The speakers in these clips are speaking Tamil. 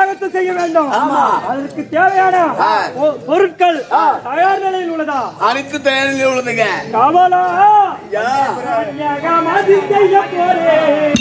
யாகத்தை செய்ய வேண்டும் ஆமா. அதற்கு தேவையான ஆ. பொ- பொருட்கள் ஆ. தயார் நிலையில் உள்ளதா அனைத்து தயாரில் உள்ளதுங்க கவலா யா. யாகமாதி செய்ய போறேன்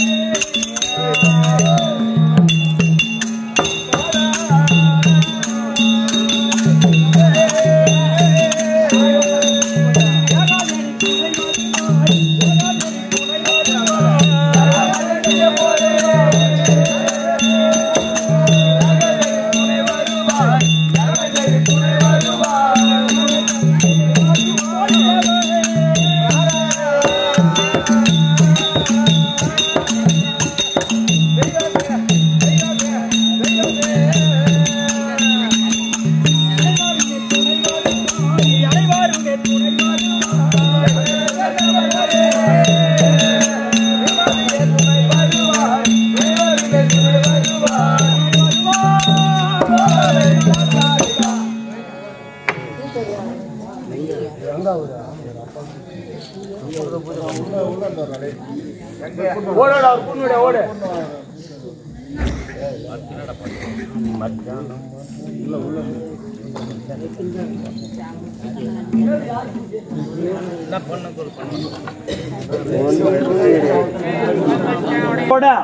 ஓடோட அவர் பொண்ணுடைய ஓடு போடா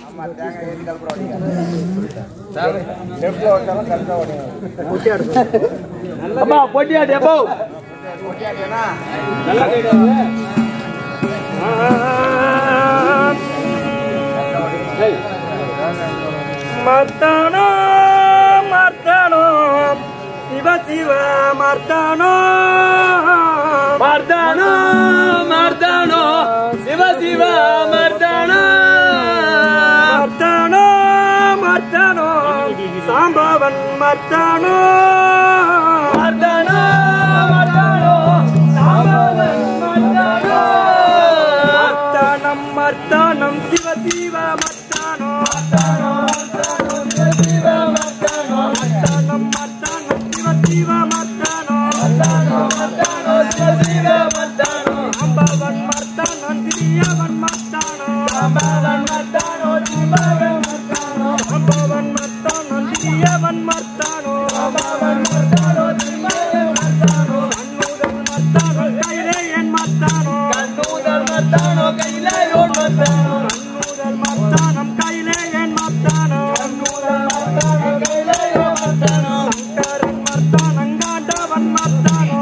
அம்மா பொட்டியாடி எப்போ மர்த்தானோ மர்த்தானோ சிவ சிவ மர்த்தானோ மர்தானோ மர்தானோ சிவ சிவ மர்தானோ மர்த்தானோ மர்த்தானோ சாம்பவன் மர்த்தானோ மர்தானோ மர்தானோ சாம்பவன் மர்தானோ மர்த்தானம் மர்த்தானம் சிவ சிவ மர்த்தானோ மர்த்தானம் மர்த்தானம் சிவ சிவ மர்த்தானோ சாம்பவன் மர்த்தானம் திரியவன் மர்த்தானோ சாம்பவன் மர்த்தானம் திரியவன் மர்த்தானோ கண்ணுதல் மர்த்தானோ கையிலே என் மர்த்தானோ கண்ணுதல் மர்த்தானம் கையிலே என் மர்த்தானோ சங்கரன் மர்த்தானம் காண்டவன் மர்த்தானோ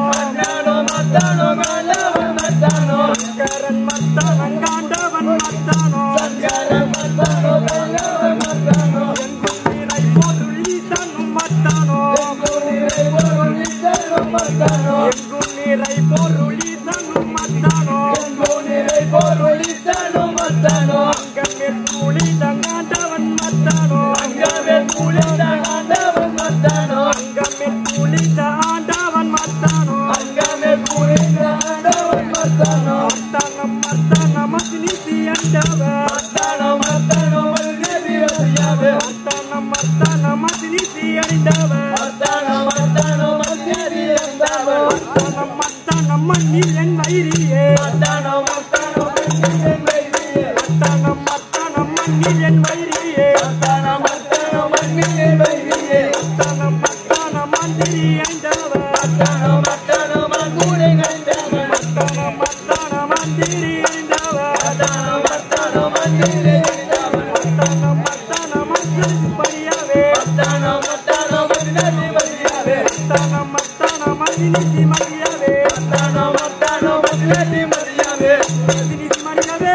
சங்கரன் மர்த்தானம் காண்டவன் மர்த்தானோ என் குன்னிரை போன்று ஈசனும் மர்த்தானோ என் குன்னிரை போன்று ஈசனும் மர்த்தானோ அங்கமேல் கூலித காண்டவன் மர்த்தானோ அங்கமேல் கூலித ஆண்டவன் மர்த்தானோ மர்த்தானம் மர்த்தானம் அக்னிசி அண்டவன் மர்த்தானம் மர்த்தானம் அக்னிசி அணிந்தவன் மர்த்தானம் மர்த்தானம் மண்ணில் என் வைரியே மர்த்தானம் மர்த்தானம் மண்ணில் என் வைரியே மர்த்தானம் மர்த்தானம் மந்திரி அணிந்தவன் மர்த்தானம் மர்த்தானம் மந்திரி அணிந்தவன் மர்த்தானம் மர்த்தானம் மந்திரி பரியாவே மர்த்தானம் மர்த்தானம் மந்திரி மரியாவே மந்திரி மரியாவே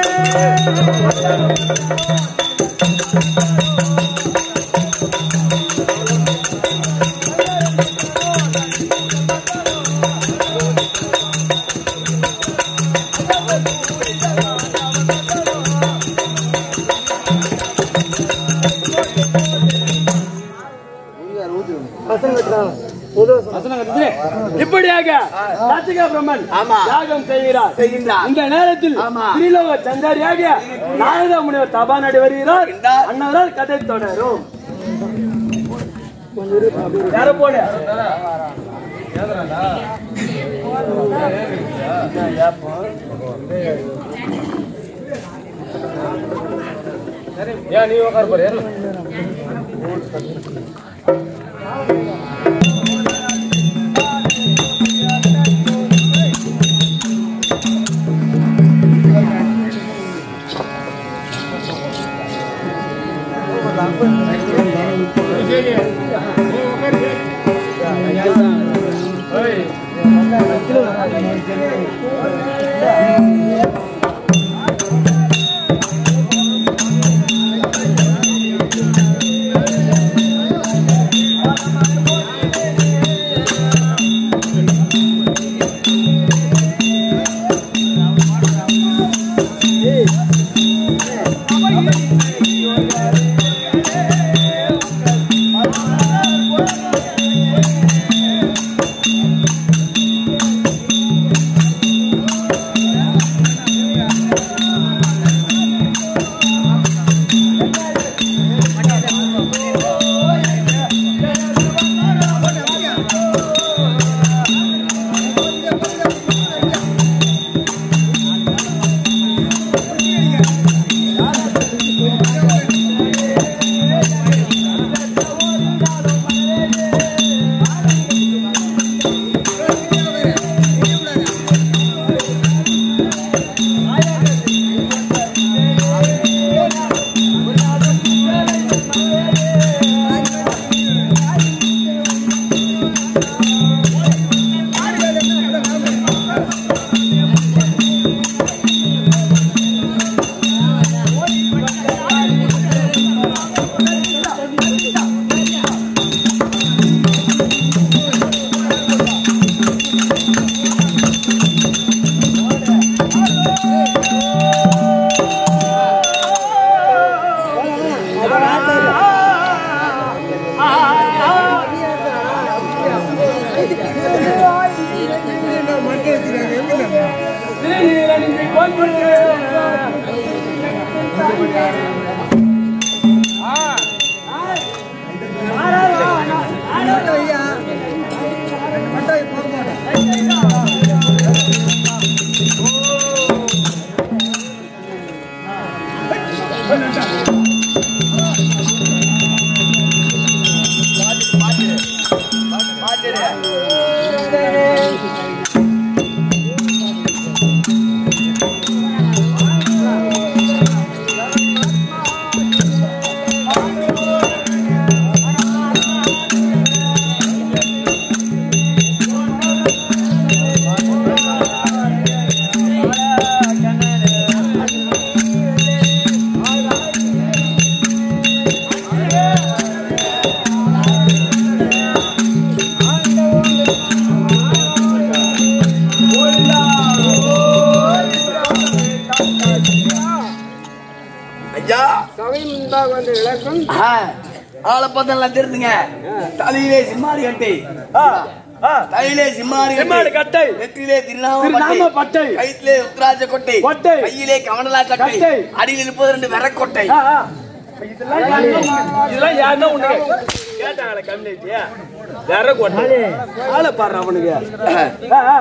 இப்படியாக கார்த்திகா பிரம்மன் ஆமா. யாகம் செய்கிறார் செய்கின்றார். இந்த நேரத்தில் ஆமா. திரிலோக சந்தாரியாக நாரத முனிவர் தபா நடி வருகிறார் வருகின்றார். அன்னவரால் கதை தொடரும் யார போடு ஏன் நீ உட்கார போற ஐயா சபை முன்பாக வந்து விளக்கும் ஆ, ஆளை பார்த்து நல்லா தெரிஞ்சுங்க தலையிலே சிம்மாரி கட்டி தலையிலே சிம்மாரி செம்மாடு கட்டை நெற்றிலே திருநாம திருநாம பட்டை கைத்திலே உத்ராஜ கொட்டை கொட்டை. கையிலே கமண்டலா கட்டை கட்டை. அடியில் இருப்பது ரெண்டு வெறக்கொட்டை ஆ, ஆ. இதெல்லாம் யாருன்னா- இதெல்லாம் யாருன்னா உன்னை கேட்டாங்களே கம்யூனிட்டியா வேற கொட்டை ஆளை பாரு அவனுக்கு ஆ, ஆ.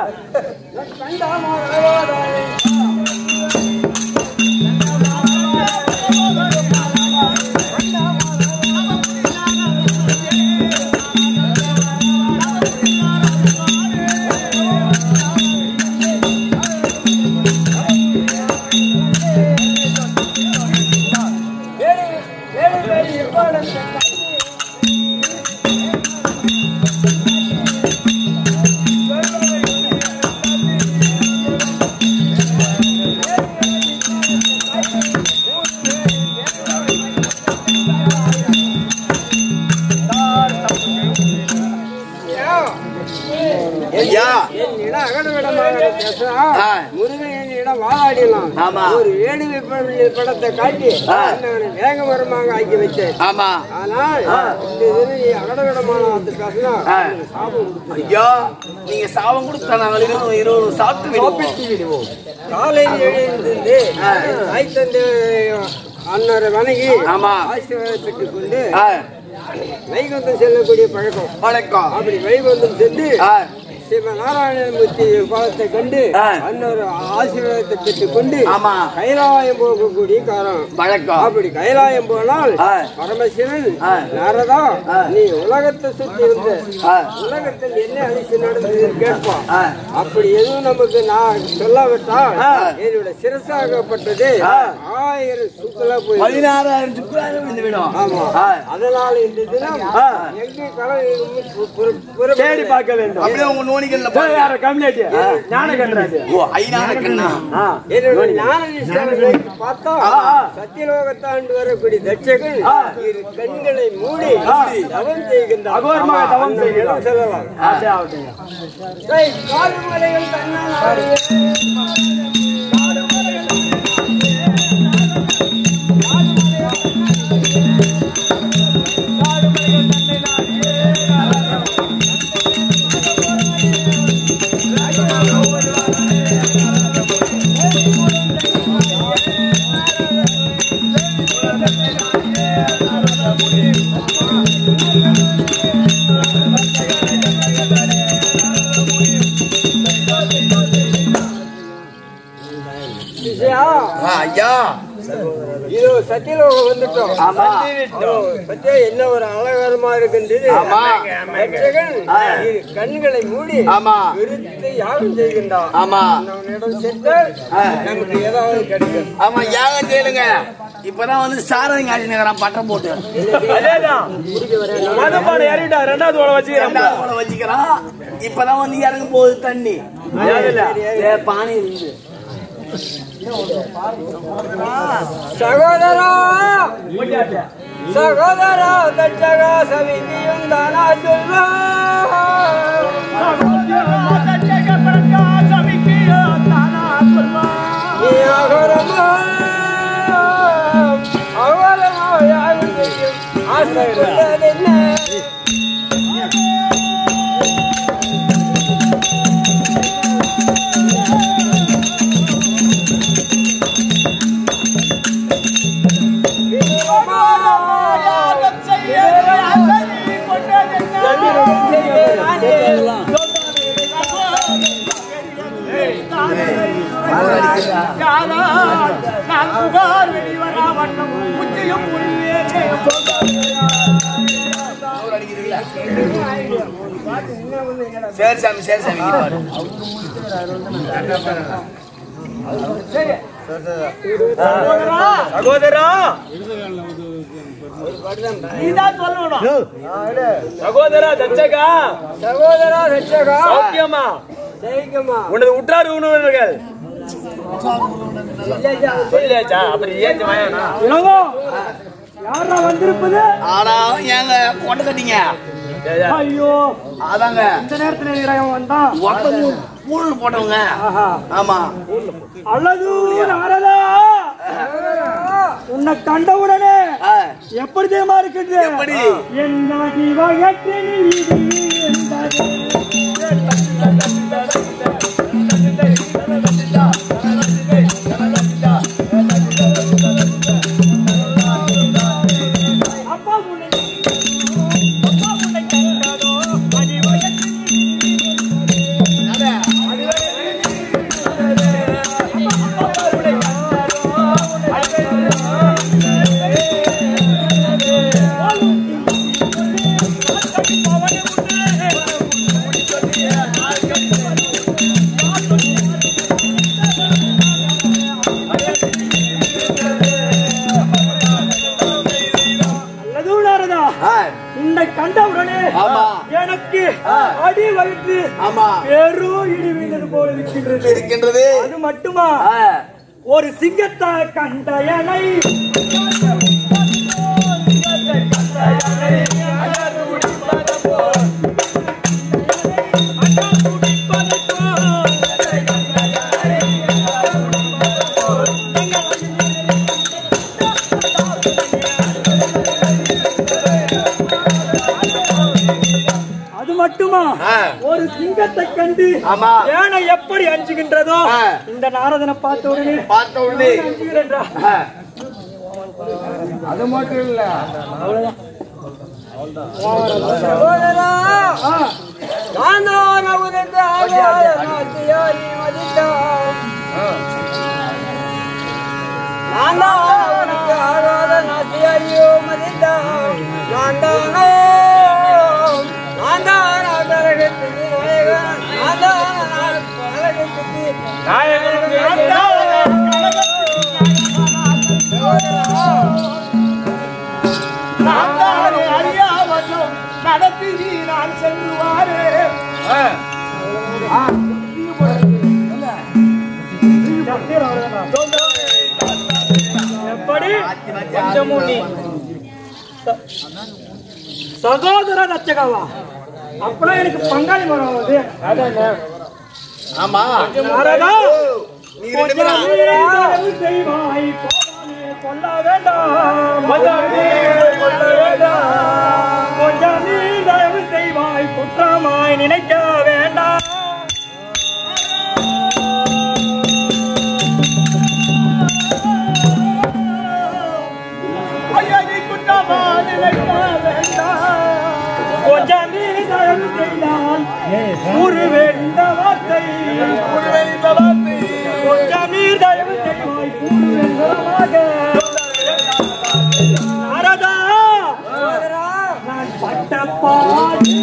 ஐயா என்னிடம் அகடவிடமாக பேசலாம் ஆ. முருகன் என்னிடம் வாழாடினான் ஆமா. ஒரு வேடுவை ப- படத்தை காட்டி ஆ. நான் வேகமரமாக ஆக்கி வச்சேன் ஆமா ஆனால் இந்த இதில் நீ அகடவிடமான வந்து பேசினா ஆ. உனக்கு சாபம் கொடுத்து ஐயா நீங்க சாபம் கொடுத்தா நாங்கள் இருபது இருபது சாப்பிட்டு விடுவோம் விடுவோம் காலையில் எழுந்திருந்து தாய் தந்தை அன்னரை வணங்கி ஆமா. ஆசீர்வாதம் பெற்றுக் கொண்டு ஆ, வைகுந்தம் செல்லக்கூடிய பழக்கம் வணக்கம் அப்படி வைகுந்தம் சென்று ஆ, ஸ்ரீமன் நாராயணமூர்த்தி பாதத்தை கண்டு ஆ. அன்னொரு ஆசீர்வாதத்தை பெற்றுக் கொண்டு ஆமா. கைலாயம் போகக்கூடிய காரம் வழக்கம் அப்படி கைலாயம் போனால் ஆ. பரமசிவன் ஆ. நாரதா ஆ. நீ உலகத்தை சுத்தி வந்து ஆ. உலகத்தில் என்ன அதிசயம் நடந்தது கேட்பான் ஆ. அப்படி எதுவும் நமக்கு நான் சொல்லாவிட்டால் ஆ. என்னோட சிரசாகப்பட்டது ஆ. ஆயிரம் சுத்தலா போய் பதினாறாயிரம் சுக்குரான விழுந்து விடும் ஆமா ஆ. அதனால இந்த தினம் ஆ. எங்கே கலை தேடி பார்க்க வேண்டும் அப்படியே உங்க நோனிகள்ல போய் பாருங்க யார கம்யூனிட்டி ஞான கண்டராஜ் ஓ ஐநான கண்ணா ஆ என்னோட ஞான நிஷ்டை பார்த்தா ஆ, ஆ. சத்தியலோகத்தாண்டு வரக்கூடிய தட்சகன் ஆ. இரு கண்களை மூடி ஆ. தவம் செய்கின்றார் அகோரமாக தவம் அந்த செய்கிறார். இடம் சொல்லலாம் ஆசை ஆகட்டும் ஏய், காடுமலைகள் தன்னால் ஆடிய விஷயா, ஆ, ஐயா இதோ சத்தியலோகம் வந்துட்டோம் ஆமா ஓ, பத்தியா என்ன ஒரு அலங்காரமா இருக்கின்றது ஆமா. தட்சகன் ஆ. இரு கண்களை மூடி ஆமா விருத்தை யாகம் செய்கின்றான் ஆமா அவனிடம் சென்றால் ஆ. நமக்கு ஏதாவது கிடைக்கும் ஆமா யாகம் செய்யலுங்க இப்பதான் வந்து சாரதி காட்டினுக்கிறான் பட்டம் போட்டு அதேதான் மதுபானை இறங்கிட்டா ரெண்டாவது ஓட வச்சுக்கிறேன் ரெண்டாவது கூட வச்சுக்கிறான் இப்பதான் வந்து இறங்கும் போகுது தண்ணி ஏதில்ல? ஏ, பானை இருந்து சகோதரா சகோதரா தட்சகா சவிதியும் தானா சொல்வா நீ அகரமா அகரமா யாரும் செய்யும் ஆசை உள்ளதென்ன சரி சாமி சரி சாமி இங்க பாரு. சகோதரா சகோதரா தச்சகா சகோதரா ரட்சகா சௌக்கியமா ஜெயிக்கமா உனது உற்றார் உணவர்கள் சொல்லியாச்சா அப்புறம் ஏன் வாயானா யாரா வந்திருப்பது ஆனா ஏங்க கொண்டை கட்டிங்க ஐயோ அதாங்க இந்த நேரத்துல இறைவன் வந்தான் ஒருத்தவங்க பூணல் போட்டவங்க ஆமா அல்லது நாரதா உன்னை கண்டவுடனே ஆ, எப்படி தெரியுமா இருக்குது எப்படி? என்ன வகத்து என்பது அப்பா உன்னை அப்பா உன்னை கண்டதோ அடிவயத்தில் அல்லது நாரதா ஆ, உன்னை கண்டவுடனே ஆமா. எனக்கு அடி வயிற்று ஆமா பெரும் இடி விழுந்தது போல இருக்கின்றது இருக்கின்றது அது மட்டுமா ஆ, ஒரு சிங்கத்தை கண்டயனை அது மட்டுமா ஆ. ஒரு சிங்கத்தை கண்டு ஆமா. யானை எப்படி அஞ்சுகின்றதோ ஆ. இந்த நாரதனை பார்த்த உடனே பார்த்த உடனே அஞ்சுகிறேன்றா ஆ, அது மட்டும் இல்ல சகோதரா காந்தான உனக்கு ஏற்றுவாரே எப்படி கொஞ்சமும் நீ சகோதர ரச்சகவா அப்பனா எனக்கு பங்காளி மரம் ஆகுது ஆமா நாரதா நீ ரெண்டு பேரும் கொஞ்சம் நீ தயவு செய்வாய் போகாதே, கொல்ல வேண்டாம் கொஞ்சம் நீ கொல்ல வேண்டாம் கொஞ்சம் நீ தயவு செய்வாய் குற்றமாய் நினைக்க வேண்டாம் ஐயா, நீ குற்றமாய் நினைக்க வேண்டாம் கொஞ்சம் நீ தயவு செய்தால் கூறுவேன் இந்த வார்த்தை கூறுவேன் இந்த வார்த்தை கொஞ்சம் நீ தயவு செய்வாய் கூறுவேன் நலமாக நாரதா நான் பட்ட பாடு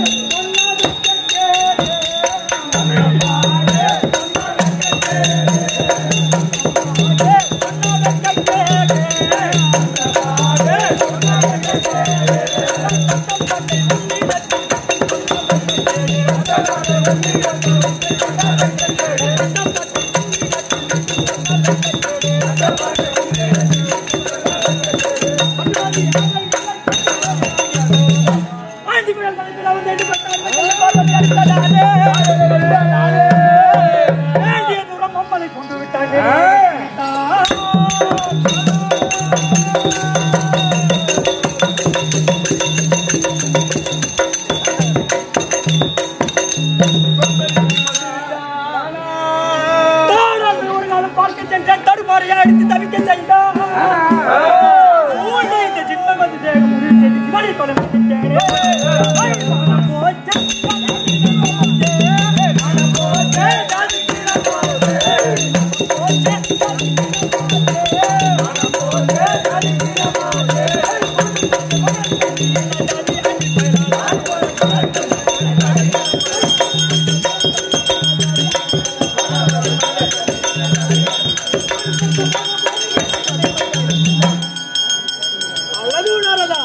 ஆண்டி புயல் தலைப்பில் அவன் தேடி வேண்டிய தூரம் மம்மலை கொண்டு விட்டாங்க தாராள ஒரு நாளும் பார்க்க சென்றேன் தடுமாறியா அடித்து தவிக்க செய்தான் ஊழே இந்த ஜின்மம் வந்து தேக முடிவு செய்து சிவனை கொலை விட்டுட்டேனே. ஐ, மனம் போச்சே, மனம் போச்சே, மனம் போச்சே, ஜாதிக்கிற போச்சே. போச்சே, மனம் போச்சே, ஜாதிக்கிற போச்சே. அழகு நாரதா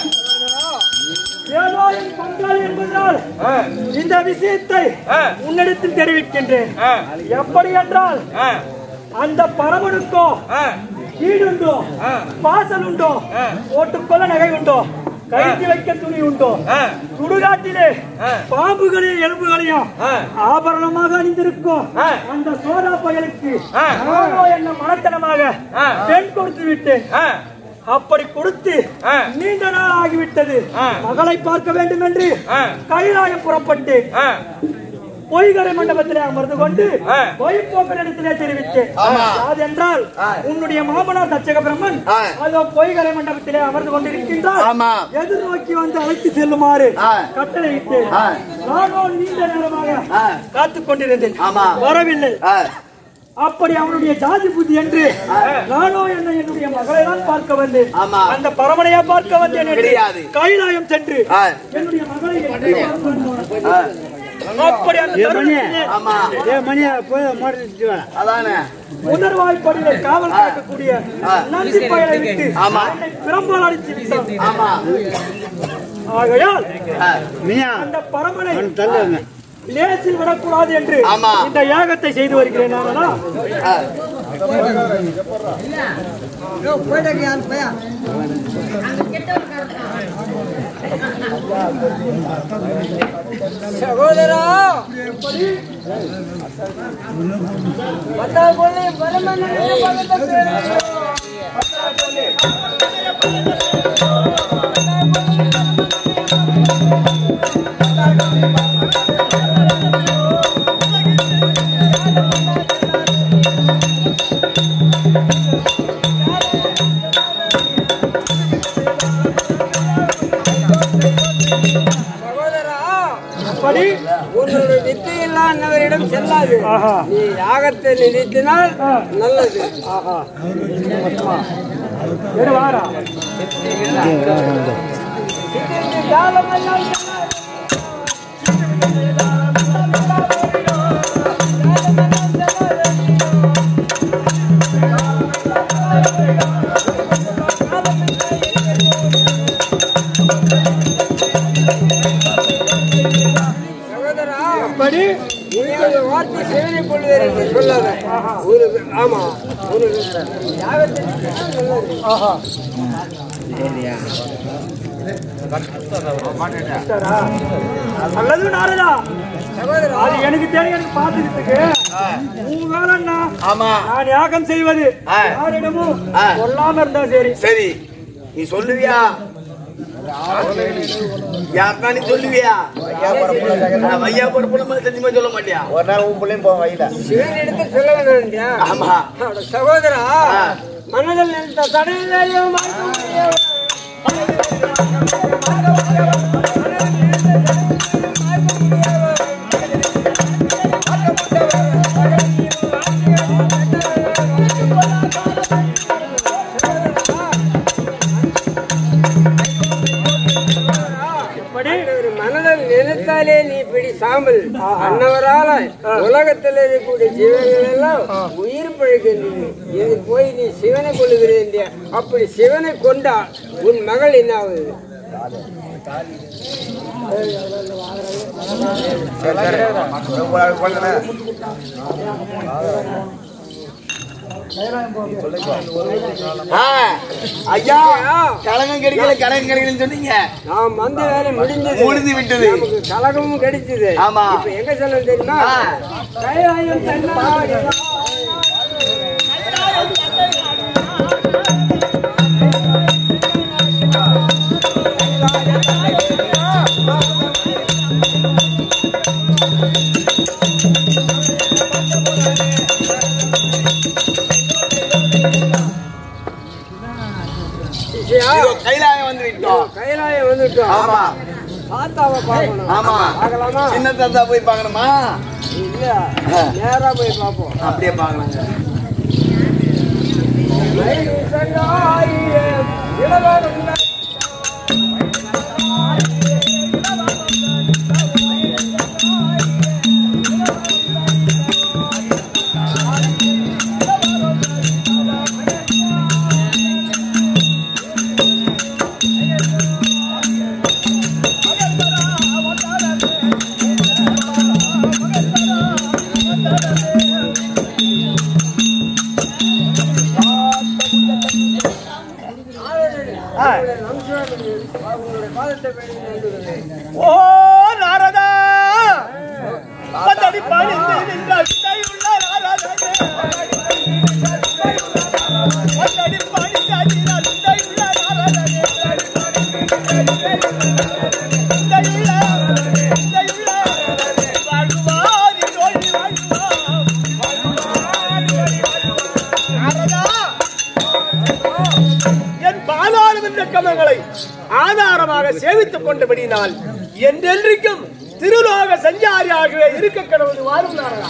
ஏதோ என் பங்காளி என்பதால் இந்த விஷயத்தை உன்னிடத்தில் தெரிவிக்கின்றேன் எப்படி என்றால் அந்த பரமனுக்கோ வீடுண்டோ வாசல் உண்டோ ஓட்டுக்கொள்ள நகை உண்டோ கைத்து வைக்க துணி உண்டோ சுடுகாட்டிலே பாம்புகளையும் எலும்புகளையும் ஆபரணமாக அணிந்திருக்கும் அந்த சோதா பயலுக்கு நானோ என்ன மனத்தனமாக பெண் கொடுத்து விட்டேன் அப்படி கொடுத்து நீண்ட நாள் ஆகிவிட்டது மகளை பார்க்க வேண்டும் என்று கைலாயம் புறப்பட்டு பொய்கரை மண்டபத்திலே அமர்ந்து கொண்டு பொய் போக்கரிடத்திலே தெரிவித்தேன் அது என்றால் உன்னுடைய மாமனார் தச்சக பிரம்மன் ஆ. அதோ பொய்கரை மண்டபத்திலே அமர்ந்து கொண்டிருக்கின்றார் ஆமா. எதிர்நோக்கி வந்து அழைத்து செல்லுமாறு ஆ. கட்டளையிட்டு ஆ. நானோ நீண்ட நேரமாக ஆ. காத்துக் கொண்டிருந்தேன் ஆமா. வரவில்லை ஆ, அப்படி அவனுடைய ஜாதி புத்தி என்று நானோ என்ன என்னுடைய மகளை தான் பார்க்க வந்தேன் ஆமா. அந்த பரமனையா பார்க்க வந்தேன் என்று கிடையாது. கைலாயம் சென்று ஆ. என்னுடைய மகளை எப்படி பார்க்க வந்தோம்? ஆ, அப்படி அந்த தருணத்திலே ஆமா அதானே முதல்வாய்ப்படியிலே காவல் காக்கக்கூடிய நந்தி பயலை விட்டு ஆமா. என்னை பிரம்பால் அடித்து விட்டான் ஆமா ஆகையால் ஆ, அந்த பரமனை லேசில் விடக்கூடாது என்று ஆமா. இந்த யாகத்தை செய்து வருகிறேன் நானா ஆ. சகோதரா பத்தாம் கொள்ளை பரமன் பக்கத்தில் சகோதரா அப்படி உன்னுடைய வித்தையெல்லாம் அன்னவரிடம் செல்லாது ஆஹா. நீ யாகத்தை நிறுத்தினால் நல்லது ஆஹா சரி வாரா காலமெல்லாம் செல்லாது. ஆ சகோதரா எப்படி இனி ஒரு வார்த்தை சிவனை கொள்வேன் என்று சொல்லாத ஒரு ஆமா ஒரு யாகத்திற்கு நல்லது ஆஹா அல்லது நாரதா சகோதரா அது எனக்கு தெரியும் எனக்கு பார்த்துக்கிட்டு உங்க வேலைன்னா ஆமா நான் யாகம் செய்வது ஆ. யாரிடமும் ஆ. கொல்லாம இருந்தா சரி சரி நீ சொல்லுவியா யாருன்னா நீ சொல்லுவியா ஆ, வையா பொறுப்புல சத்தியமா சொல்ல மாட்டியா ஒரு நாள் உன் பிள்ளையும் போவோம் வயல சிவன் இடத்தில் சொல்ல வேண்டாம் ஆமா அட சகோதரா ஆ. மனதில் நினைத்த தடையிலேயும் எப்படி ஒரு மனதில் நினைத்தாலே நீ பிடி சாம்பல் அன்னவரால உலகத்தில் இருக்கக்கூடிய ஜீவன்கள் எல்லாம் உயிர் பழகின்றது இது போய் நீ சிவனை கொள்ளுகிறேன் அப்படி சிவனை கொண்டா உன் மகள் என்ன ஆகுது ஆ, ஐயா கலகம் கிடைக்கல கலகம் கிடைக்கலன்னு சொன்னீங்க நாம் வந்த வேலை முடிஞ்சது முடிந்து விட்டது. நமக்கு கலகமும் கிடைச்சது ஆமா. இப்ப எங்க செல்ல தெரியுமா ஆ. கைலாயம் தன்னாடி. சிஷ்யா, இதோ கைலாயம் வந்து விட்டோம் கைலாயம் வந்துட்டோம் ஆமா தாத்தாவை பார்க்கணும் ஆமா பார்க்கலாமா சின்ன தாத்தா போய் பார்க்கணுமா இல்ல நேரா போய் பார்ப்போம் அப்படியே பார்க்கலாங்க ஓ நாரதா பத்தடி பணிந்து நின்றால் கையுள்ள நாரதனே. பத்தடி பணிந்து அடினால் கையுள்ள நாரதனே. கையுள்ள, கையுள்ள, வாழ்வாரி தோழி வாழ்வார். நாரதா, என் பாதாளமின்ற கமங்களை ஆதாரமாக சேவித்துக் கொண்டபடியினால் என்றென்றைக்கும் திருலோக சஞ்சாரியாகவே இருக்க கடவுள் வாரும் நாரதா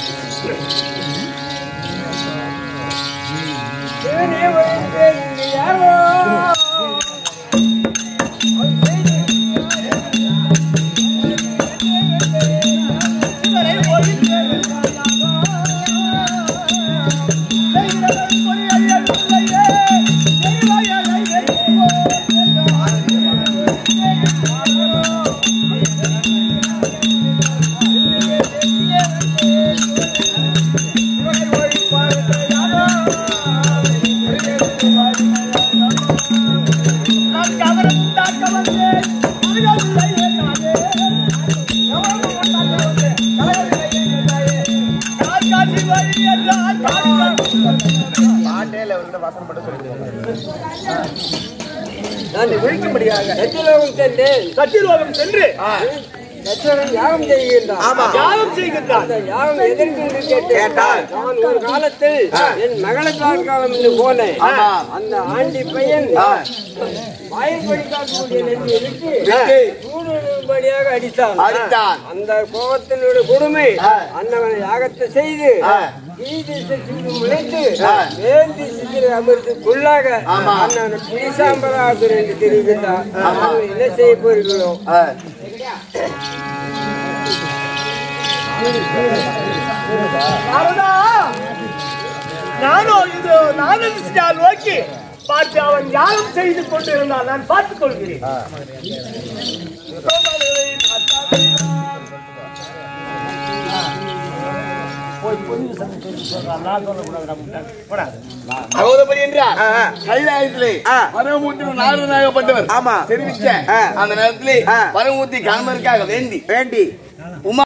நான் விழிக்கும்படியாக சத்தியலோகம் சென்றேன் சத்தியலோகம் சென்று தட்சணன் யாகம் செய்கின்றான் யாகம் செய்கின்றான் அந்த யாகம் எதற்கு என்று கேட்டால் நான் ஒரு காலத்தில் என் மகளை பார்க்கலாம் என்று போனேன் ஆமா. அந்த ஆண்டி பையன் ஆ. வாயில் படிக்காக்கூடிய நெஞ்சை விட்டு விட்டு. சூடுபடியாக அடித்தான் அடித்தான். அந்த கோபத்தினுடைய கொடுமை ஆ. அன்னவனை யாகத்தை செய்து ஆ. தீதிசத்தில் முளைத்து ஆ. வேந்திசத்தில் அமிர்துக்குள்ளாக ஆமா. அண்ணன் புலிசாம்பராகுர் என்று தெரிவித்தார் ஆமா. நாங்கள் என்ன செய்ய போகிறீர்களோ ஆ. நாரதா, நானோ இது நானந்தியா நோக்கி பார்த்து அவன் யாகம் செய்து கொண்டிருந்தான் நான் பார்த்துக் கொள்கிறேன் சகோதரபடி என்றார் கைலாயத்திலே ஆ. பரமூர்த்தி நாரதனாகப்பட்டவர் ஆமா. தெரிவித்த ஆ. அந்த நேரத்திலே ஆ. பரமூர்த்தி காண்பதற்காக வேண்டி வேண்டி உமா